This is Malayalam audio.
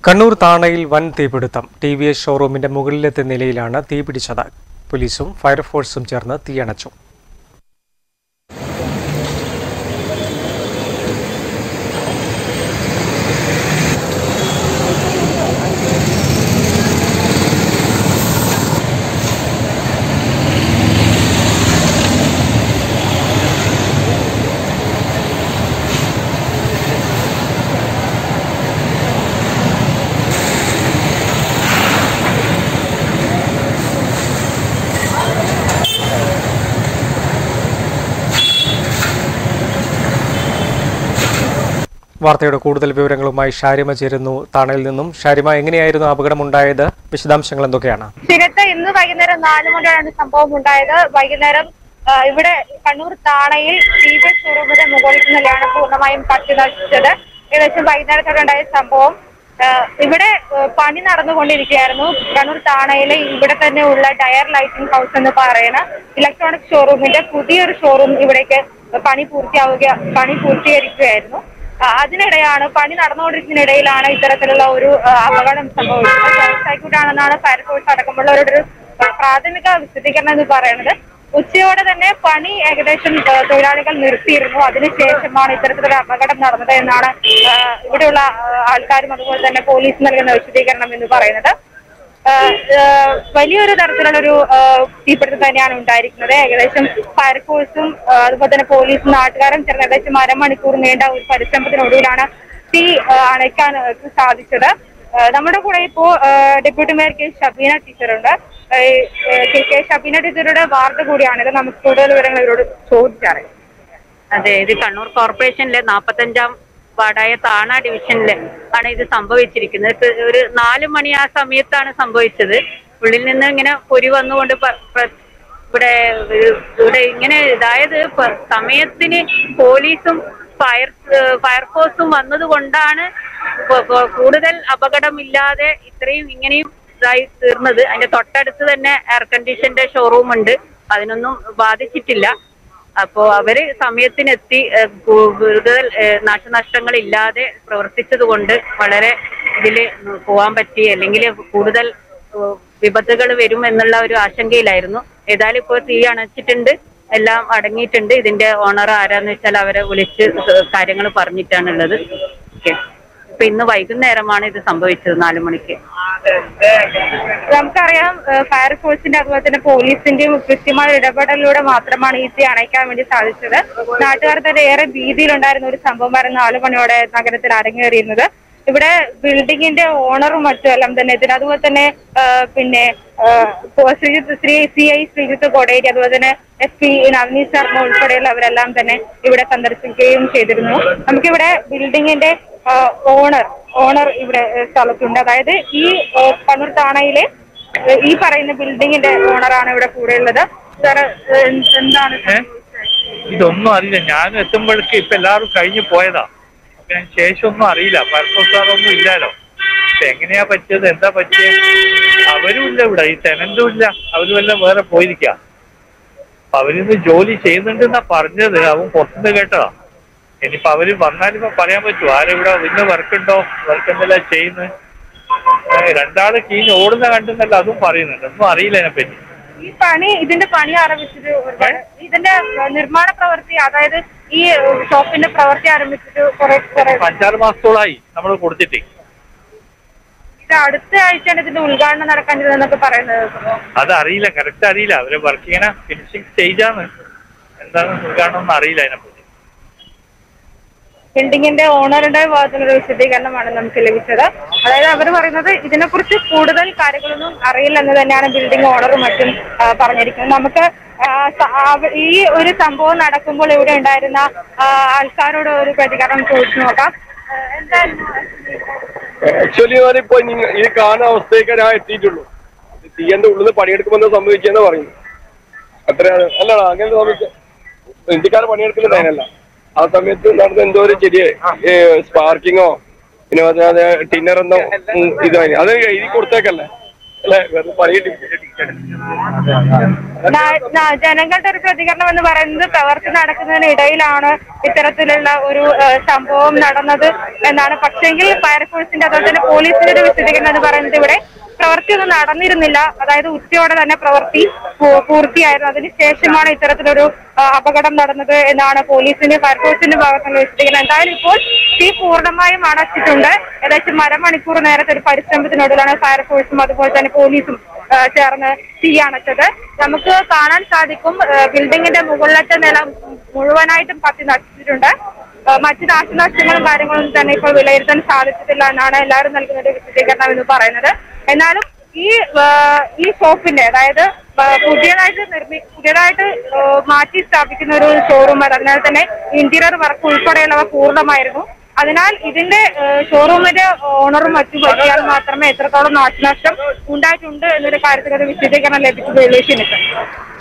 കണ്ണൂർ താണയിൽ വൻ തീപിടുത്തം ടി വി എസ് ഷോറൂമിന്റെ മുകളിലത്തെ നിലയിലാണ് തീ പിടിച്ചത് പോലീസും ഫയർഫോഴ്സും ചേർന്ന് തീയണച്ചു വാർത്തയുടെ കൂടുതൽ വിവരങ്ങളുമായി ഷാരിമ ചേരുന്നു താണയിൽ നിന്നും ഷാരിമ എങ്ങനെയായിരുന്നു അപകടമുണ്ടായത് വിശദാംശങ്ങൾ എന്തൊക്കെയാണ് സ്ഥിരത്ത് ഇന്ന് വൈകുന്നേരം നാല് മണിയാണ് സംഭവം ഉണ്ടായത് വൈകുന്നേരം ആ, ഇവിടെ കണ്ണൂർ താണയിൽ ടി വി ഷോറൂമിന്റെ മുകളിൽ നിന്നാണ് പൂർണ്ണമായും കത്തി നശിച്ചത് ഏകദേശം വൈകുന്നേരത്തോടെ ഉണ്ടായ സംഭവം ആ, ഇവിടെ ആ, പണി നടന്നുകൊണ്ടിരിക്കുകയായിരുന്നു കണ്ണൂർ താണയിലെ ഇവിടെ തന്നെ ഉള്ള ടയർ ലൈറ്റിംഗ് ഹൗസ് എന്ന് പറയുന്ന ഇലക്ട്രോണിക് ഷോറൂമിന്റെ പുതിയൊരു ഷോറൂം ഇവിടേക്ക് പണി പൂർത്തിയാവുക പണി പൂർത്തീകരിക്കുകയായിരുന്നു ആ, അതിനിടെയാണ് പണി നടന്നുകൊണ്ടിരിക്കുന്നതിനിടയിലാണ് ഇത്തരത്തിലുള്ള ഒരു ആ, അപകടം സംഭവിച്ചത് ഷോർട്ട് സർക്യൂട്ട് ആണെന്നാണ് ഫയർഫോഴ്സ് അടക്കമുള്ളവരുടെ ഒരു പ്രാഥമിക വിശദീകരണം എന്ന് പറയുന്നത് ഉച്ചയോടെ തന്നെ പണി ഏകദേശം ആ, തൊഴിലാളികൾ നിർത്തിയിരുന്നു അതിനുശേഷമാണ് ഇത്തരത്തിലൊരു അപകടം നടന്നത് എന്നാണ് ആ, ഇവിടെയുള്ള ആ, ആൾക്കാരും അതുപോലെ തന്നെ പോലീസ് നൽകുന്ന വിശദീകരണം എന്ന് പറയുന്നത് ആഹ് ആഹ് വലിയൊരു തരത്തിലുള്ളൊരു ആഹ് തീപിടുത്തം തന്നെയാണ് ഉണ്ടായിരിക്കുന്നത് ഏകദേശം ഫയർഫോഴ്സും ആഹ് അതുപോലെ തന്നെ പോലീസും നാട്ടുകാരും ചേർന്ന് ഏകദേശം അരമണിക്കൂർ നീണ്ട ഒരു പരിശ്രമത്തിനൊടുവിലാണ് തീ ആഹ് അണയ്ക്കാൻ ആഹ് സാധിച്ചത് ആഹ് നമ്മുടെ കൂടെ ഇപ്പോ ആഹ് ഡെപ്യൂട്ടി മേയർ കെ ഷബീന ടീച്ചറുണ്ട് ആഹ് കെ കെ ഷബീന ടീച്ചറുടെ വാർത്ത കൂടിയാണിത് നമുക്ക് കൂടുതൽ വിവരങ്ങൾ ഇവരോട് ചോദിച്ചറിയാം അതെ ഇത് കണ്ണൂർ കോർപ്പറേഷനിലെ നാപ്പത്തഞ്ചാം വാർഡായ താണ ഡിവിഷനില് ആണ് ഇത് സംഭവിച്ചിരിക്കുന്നത് ഇത് ഒരു നാല് മണി ആ സമയത്താണ് സംഭവിച്ചത് ഉള്ളിൽ നിന്ന് ഇങ്ങനെ പൊരി വന്നുകൊണ്ട് പ- പ്ര- ഇവിടെ ഒരു- ഇവിടെ ഇങ്ങനെ ഇതായത് പ- സമയത്തിന് പോലീസും ഫയർ ഫയർഫോഴ്സും വന്നത് കൊണ്ടാണ് പ- പ- കൂടുതൽ അപകടമില്ലാതെ ഇത്രയും ഇങ്ങനെയും ഇതായി തീർന്നത് അതിന്റെ തൊട്ടടുത്ത് തന്നെ എയർ കണ്ടീഷന്റെ ഷോറൂം ഉണ്ട് അതിനൊന്നും ബാധിച്ചിട്ടില്ല അപ്പോ അവര് സമയത്തിനെത്തി ഏഹ്, കൂ- കൂടുതൽ ഏഹ്, നാശനഷ്ടങ്ങൾ ഇല്ലാതെ പ്രവർത്തിച്ചത് കൊണ്ട് വളരെ ഇതില് പോവാൻ പറ്റി അല്ലെങ്കിൽ കൂടുതൽ വിപത്തുകൾ വരും എന്നുള്ള ഒരു ആശങ്കയിലായിരുന്നു ഏതായാലും ഇപ്പോൾ തീ അണച്ചിട്ടുണ്ട് എല്ലാം അടങ്ങിയിട്ടുണ്ട് ഇതിന്റെ ഓണർ ആരാന്ന് വെച്ചാൽ അവരെ വിളിച്ച് കാര്യങ്ങൾ പറഞ്ഞിട്ടാണുള്ളത് ഓക്കെ ഇപ്പൊ ഇന്ന് വൈകുന്നേരമാണ് ഇത് സംഭവിച്ചത് നാലു മണിക്ക് നമുക്കറിയാം ഏഹ് ഫയർഫോഴ്സിന്റെ അതുപോലെ തന്നെ പോലീസിന്റെയും കൃത്യമായ ഇടപെടലിലൂടെ മാത്രമാണ് ഈ തീ അണയ്ക്കാൻ വേണ്ടി സാധിച്ചത് നാട്ടുകാർ തന്നെ ഏറെ ഭീതിയിലുണ്ടായിരുന്ന ഒരു സംഭവമായിരുന്നു നാലു മണിയോടെ നഗരത്തിൽ അരങ്ങേറിയിരുന്നത് ഇവിടെ ബിൽഡിങ്ങിന്റെ ഓണറും മറ്റും എല്ലാം തന്നെ ഇതിന് അതുപോലെ തന്നെ ഏഹ് പിന്നെ ഏഹ് പോ- ശ്രീജിത്ത് ശ്രീ സി ഐ ശ്രീജിത്ത് കൊടേരി അതുപോലെ തന്നെ എസ് പി നവനീത് ശർമ്മ ഉൾപ്പെടെയുള്ളവരെല്ലാം തന്നെ ഇവിടെ സന്ദർശിക്കുകയും ചെയ്തിരുന്നു നമുക്കിവിടെ ബിൽഡിങ്ങിന്റെ ഓണർ ഓണർ ഇവിടെ ഏഹ് സ്ഥലത്തുണ്ട് അതായത് ഈ ഏഹ് കണ്ണൂർ താണയിലെ ഏഹ് ഈ പറയുന്ന ബിൽഡിങ്ങിന്റെ ഓണറാണ് ഇവിടെ കൂടെ ഉള്ളത് സാർ എന്താണ് ഏ? ഇതൊന്നും അറിയില്ല ഞാൻ എത്തുമ്പോഴേക്ക് ഇപ്പൊ എല്ലാവരും കഴിഞ്ഞു പോയതാ അപ്പൊ ഞാൻ ശേഷം ഒന്നും അറിയില്ല പരസ്പരമൊന്നും ഇല്ലല്ലോ ഇപ്പൊ എങ്ങനെയാ പറ്റിയത് എന്താ പറ്റിയത് അവരും ഇല്ല ഇവിടെ ഈ ടെനന്റും ഇല്ല അവരും എല്ലാം വേറെ പോയിരിക്ക അപ്പൊ അവരിന്ന് ജോലി ചെയ്യുന്നുണ്ടെന്നാ പറഞ്ഞത് അവൻ പുറത്തുനിന്ന് കേട്ടതാ ഇനിയിപ്പോ അവര് വന്നാലിപ്പോ പറയാൻ പറ്റുമോ ആരെവിടെ ഇന്ന് വർക്ക് ഉണ്ടോ വർക്ക് എന്തെല്ലാം ചെയ്യുന്നത് ഏ, രണ്ടാള് കീഞ്ഞ് ഓടുന്ന കണ്ടെന്നല്ല അതും പറയുന്നുണ്ട് ഒന്നും അറിയില്ല അതിനെപ്പറ്റി ഈ പണി ഇതിന്റെ പണി ആരംഭിച്ചിട്ട് ഒരുപാട് ഇതിന്റെ ഏഹ് നിർമ്മാണ പ്രവൃത്തി അതായത് ഈ ഏഹ് ഷോപ്പിന്റെ പ്രവൃത്തി ആരംഭിച്ചിട്ട് കുറെ കുറെ ഇപ്പൊ അഞ്ചാറ് മാസത്തോളായി നമ്മൾ കൊടുത്തിട്ട് ഇത് അടുത്ത ആഴ്ചയാണ് ഇതിന്റെ ഉദ്ഘാടനം നടക്കാനിരുന്നതെന്നൊക്കെ പറയുന്നത് അത് അറിയില്ല കറക്റ്റ് അറിയില്ല അവര് വർക്ക് ഇങ്ങനെ ഫിനിഷിംഗ് സ്റ്റേജാണ് എന്താണ് ഉദ്ഘാടനം അറിയില്ല അതിനെപ്പറ്റി ബിൽഡിങ്ങിന്റെ ഓണറുടെ ഭാഗത്തുനിന്നൊരു വിശദീകരണമാണ് നമുക്ക് ലഭിച്ചത് അതായത് അവർ പറയുന്നത് ഇതിനെക്കുറിച്ച് കൂടുതൽ കാര്യങ്ങളൊന്നും അറിയില്ല എന്ന് തന്നെയാണ് ബിൽഡിംഗ് ഓണറും മറ്റും ആ, പറഞ്ഞിരിക്കുന്നത് നമുക്ക് ആ, സ- അവ- ഈ ഒരു സംഭവം നടക്കുമ്പോൾ ഇവിടെ ഉണ്ടായിരുന്ന ആ, ആൾക്കാരോട് ഒരു പ്രതികരണം ചോദിച്ചു നോക്കാം ആ, എന്തായിരുന്നു ആക്ച്വലി ഞാനിപ്പോ ഇനി- ഈ കാണുന്ന അവസ്ഥയൊക്കെ ഞാൻ എത്തിയിട്ടുള്ളൂ തീയന്റെ ഉള്ളിൽ നിന്ന് പണിയെടുക്കുമെന്ന് സംഭവിച്ചെന്ന് പറയുന്നു അത്രയാണ് അല്ലടാ അങ്ങനെ സംഭവിച്ച ഇന്ത്യക്കാർ പണിയെടുക്കുന്നുണ്ടായിരുന്നല്ല ആ സമയത്ത് നടന്ന എന്തോ ഒരു ചെറിയ സ്പാർക്കിങ്ങോ പിന്നെ അതായത് ടിന്നർ എന്തോ ഉം, ഇതായി അത് എഴുതി കൊടുത്തേക്കല്ലേ അല്ലെ വെറുതെ പണിയിട്ട് ന- ന- ജനങ്ങളുടെ ഒരു പ്രതികരണം എന്ന് പറയുന്നത് പ്രവർത്തി നടക്കുന്നതിനിടയിലാണ് ഇത്തരത്തിലുള്ള ഒരു ഏഹ്, സംഭവം നടന്നത് എന്നാണ് പക്ഷെങ്കിൽ ഫയർഫോഴ്സിന്റെ അതുപോലെ തന്നെ പോലീസിന്റെ ഒരു വിശദീകരണം എന്ന് പറയുന്നത് ഇവിടെ പ്രവൃത്തിയൊന്നും നടന്നിരുന്നില്ല അതായത് ഉച്ചയോടെ തന്നെ പ്രവൃത്തി പൂ- പൂർത്തിയായിരുന്നു അതിനുശേഷമാണ് ഇത്തരത്തിലൊരു ആ, അപകടം നടന്നത് എന്നാണ് പോലീസിന്റെ ഫയർഫോഴ്സിന്റെ ഭാഗത്തുള്ള വിശദീകരണം എന്തായാലും ഇപ്പോൾ തീ പൂർണ്ണമായും അടച്ചിട്ടുണ്ട് ഏകദേശം അരമണിക്കൂർ നേരത്തെ ഒരു പരിശ്രമത്തിനൊടുവിലാണ് ഫയർഫോഴ്സും അതുപോലെ തന്നെ പോലീസും ആ, ചേർന്ന് തീ അണച്ചത് നമുക്ക് കാണാൻ സാധിക്കും ആ, ബിൽഡിങ്ങിന്റെ മുകളിലത്തെ നില മുഴുവനായിട്ടും കത്തി നശിച്ചിട്ടുണ്ട് ആ, മറ്റ് നാശനഷ്ടങ്ങളും കാര്യങ്ങളും തന്നെ ഇപ്പോൾ വിലയിരുത്താൻ സാധിച്ചിട്ടില്ല എന്നാണ് എല്ലാവരും നൽകുന്ന ഒരു വിശദീകരണം എന്ന് പറയുന്നത് എന്നാലും ഈ ആ, ഈ ഷോപ്പിന്റെ അതായത് ആ, പുതിയതായിട്ട് നിർമ്മി പുതിയതായിട്ട് ആ, മാറ്റി സ്ഥാപിക്കുന്ന ഒരു ഷോറൂം അതിനാൽ തന്നെ ഇന്റീരിയർ വർക്ക് ഉൾപ്പെടെയുള്ളവ പൂർണ്ണമായിരുന്നു അതിനാൽ ഇതിന്റെ ഏഹ്, ഷോറൂമിന്റെ ഓണറും മറ്റും പറ്റിയാൽ മാത്രമേ എത്രത്തോളം നാശനഷ്ടം ഉണ്ടായിട്ടുണ്ട് എന്നൊരു കാര്യത്തിൽ ഒരു വിശദീകരണം ലഭിക്കുകയുള്ളൂ ഷിനിക്ക്